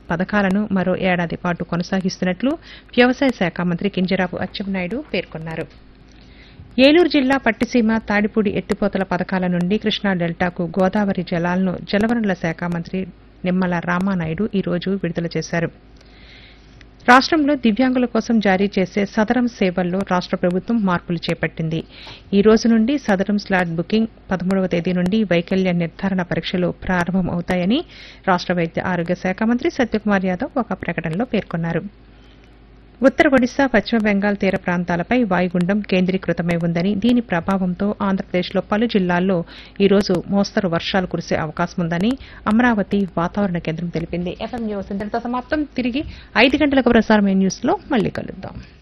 పథకాలను మరో ఏడాది పాటు కొనసాగిస్తున్నట్లు వ్యవసాయ శాఖ మంత్రి కింజరాపు అచ్చెన్నాయుడు పేర్కొన్నారు ఏలూరు జిల్లా పట్టిసీమ తాడిపూడి ఎత్తిపోతల పథకాల నుండి కృష్ణా డెల్టాకు గోదావరి జలాలను జలవనరుల శాఖ మంత్రి నిమ్మల రామానాయుడు ఈ రోజు విడుదల చేశారు రాష్ట్రంలో దివ్యాంగుల కోసం జారీ చేసే సదరం సేవల్లో రాష్ట్ర ప్రభుత్వం మార్పులు చేపట్టింది ఈ రోజు నుండి సదరం స్లాట్ బుకింగ్ పదమూడవ తేదీ నుండి వైకల్య నిర్ధారణ పరీక్షలు ప్రారంభం అవుతాయని రాష్ట్ర వైద్య ఆరోగ్య శాఖ మంత్రి సత్యకుమార్ యాదవ్ ఒక ప్రకటనలో పేర్కొన్నారు ఉత్తర ఒడిశా పశ్చిమ బెంగాల్ తీర ప్రాంతాలపై వాయుగుండం కేంద్రీకృతమై ఉందని దీని ప్రభావంతో ఆంధ్రప్రదేశ్లో పలు జిల్లాల్లో ఈ రోజు మోస్తరు వర్షాలు కురిసే అవకాశం ఉందని అమరావతి వాతావరణ కేంద్రం తెలిపింది ఎఫ్ఎం న్యూస్ ఇంతటితో సమాప్తం తిరిగి ఐదు గంటలకు ప్రసారమైన న్యూస్లో మళ్ళీ కలుద్దాం